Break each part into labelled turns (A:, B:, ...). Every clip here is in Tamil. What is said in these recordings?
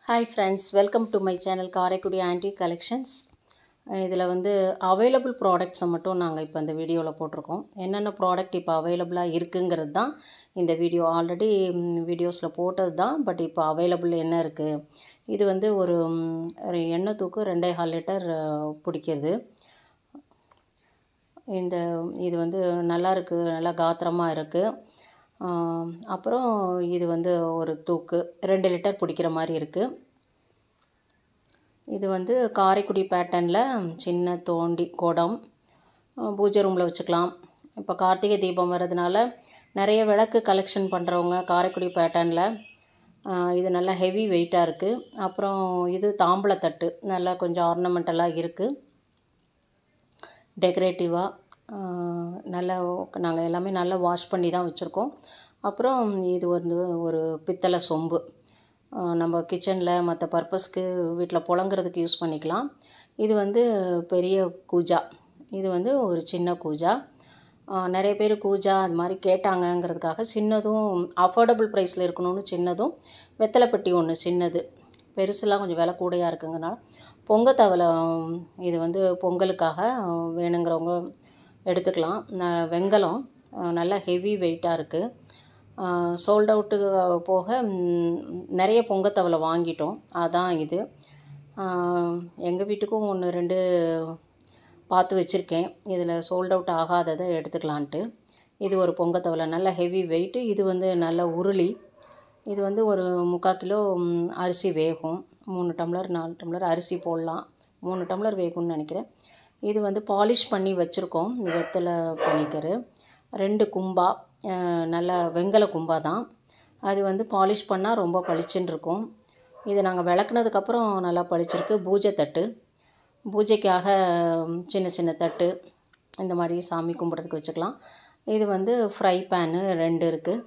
A: hi friends welcome to my channel Karaikudi aunty collections இதில் வந்து அவைலபிள் ப்ராடக்ட்ஸை மட்டும் நாங்கள் இப்போ இந்த வீடியோவில் போட்டிருக்கோம் என்னென்ன ப்ராடக்ட் இப்போ அவைலபிளாக இருக்குங்கிறது தான் இந்த வீடியோ ஆல்ரெடி வீடியோஸில் போட்டது தான் பட் இப்போ அவைலபிள் என்ன இருக்குது இது வந்து ஒரு ம், ஒரு எண்ணெய் தூக்கு ரெண்டே கால் லிட்டர் பிடிக்கிறது இந்த இது வந்து நல்லா இருக்குது நல்லா காத்திரமாக இருக்குது அப்புறம் இது வந்து ஒரு தூக்கு ரெண்டு லிட்டர் பிடிக்கிற மாதிரி இருக்குது இது வந்து காரைக்குடி பேட்டர்னில் சின்ன தோண்டி குடம் அஹ் பூஜை ரூமில் வச்சுக்கலாம் இப்போ கார்த்திகை தீபம் வர்றதுனால நிறைய விளக்கு கலெக்ஷன் பண்ணுறவங்க காரைக்குடி பேட்டர்னில் இது நல்லா ஹெவி வெயிட்டாக இருக்குது அப்புறம் இது தாம்பளத்தட்டு நல்லா கொஞ்சம் ஆர்னமெண்டலாக இருக்குது டெக்கரேட்டிவாக நல்லா நாங்கள் எல்லாமே நல்லா வாஷ் பண்ணி தான் வச்சுருக்கோம் அப்புறம் இது வந்து ஒரு பித்தளை சொம்பு ஆஹ் நம்ம கிச்சனில் மற்ற பர்பஸ்க்கு வீட்டில் புழங்குறதுக்கு யூஸ் பண்ணிக்கலாம் இது வந்து பெரிய கூஜா இது வந்து ஒரு சின்ன கூஜா ஆஹ் நிறைய பேர் கூஜா அது மாதிரி கேட்டாங்கங்கிறதுக்காக சின்னதும் அஃபோர்டபுள் ப்ரைஸில் இருக்கணும்னு சின்னதும் வெத்தலைப்பட்டி ஒன்று சின்னது பெருசுலாம் கொஞ்சம் விலை கூடையாக இருக்குங்கனால பொங்க தவளை இது வந்து பொங்கலுக்காக வேணுங்கிறவங்க எடுத்துக்கலாம் ந- வெங்கலம் அஹ், நல்லா ஹெவி வெயிட்டாக இருக்குது சோல்ட் அவுட்டு போக ம், நிறைய பொங்கத்தவளை வாங்கிட்டோம் அதான் இது எங்கள் வீட்டுக்கும் ஒன்று ரெண்டு பார்த்து வச்சுருக்கேன் இதில் சோல்ட் அவுட் ஆகாததை எடுத்துக்கலான்ட்டு இது ஒரு பொங்கத்தவளை நல்ல ஹெவி வெயிட்டு இது வந்து நல்ல உருளி இது வந்து ஒரு முக்கால் கிலோ ம், அரிசி வேகும் மூணு டம்ளர் நாலு டம்ளர் அரிசி போடலாம் மூணு டம்ளர் வேகும்னு நினைக்கிறேன் இது வந்து பாலிஷ் பண்ணி வச்சுருக்கோம் வெத்தலை பனிக்கரு ரெண்டு கும்பா அஹ், நல்ல வெங்கல கும்பா தான் அது வந்து பாலிஷ் பண்ணால் ரொம்ப பளிச்சுன்னு இருக்கும் இது நாங்கள் விளக்குனதுக்கப்புறம் நல்லா பளிச்சிருக்கு பூஜை தட்டு பூஜைக்காக ம், சின்ன சின்ன தட்டு இந்த மாதிரி சாமி கும்பிட்றதுக்கு வச்சுக்கலாம் இது வந்து ஃப்ரை பேனு ரெண்டு இருக்குது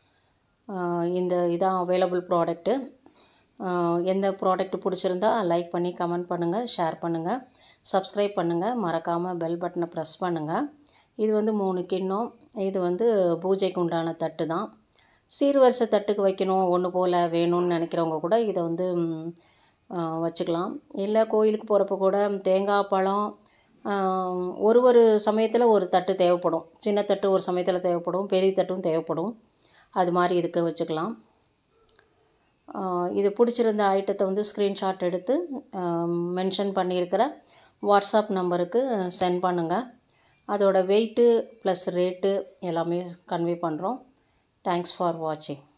A: இந்த இதான் அவைலபிள் ப்ராடக்ட்டு எந்த ப்ராடக்ட் பிடிச்சிருந்தா லைக் பண்ணி கமெண்ட் பண்ணுங்கள் ஷேர் பண்ணுங்கள் சப்ஸ்கிரைப் பண்ணுங்கள் மறக்காமல் பெல் பட்டனை ப்ரெஸ் பண்ணுங்கள் இது வந்து மூணு கிண்ணம் இது வந்து பூஜைக்கு உண்டான தட்டு தான் சீர்வரிசை தட்டுக்கு வைக்கணும் ஒன்று போல் வேணும்னு நினைக்கிறவங்க கூட இதை வந்து ம், ஆ, வச்சுக்கலாம் இல்லை கோயிலுக்கு போகிறப்ப கூட தேங்காய் பழம் ஆ, ஒரு ஒரு சமயத்தில் ஒரு தட்டு தேவைப்படும் சின்ன தட்டு ஒரு சமயத்தில் தேவைப்படும் பெரிய தட்டும் தேவைப்படும் அது மாதிரி இதுக்கு வச்சுக்கலாம் ஆ, இது பிடிச்சிருந்த ஐட்டத்தை வந்து ஸ்க்ரீன்ஷாட் எடுத்து மென்ஷன் பண்ணியிருக்கிற வாட்ஸ்அப் நம்பருக்கு சென்ட் பண்ணுங்கள் அதோட வெயிட்டு ப்ளஸ் ரேட்டு எல்லாமே கன்வே பண்ணுறோம் தேங்க்ஸ் ஃபார் வாட்சிங்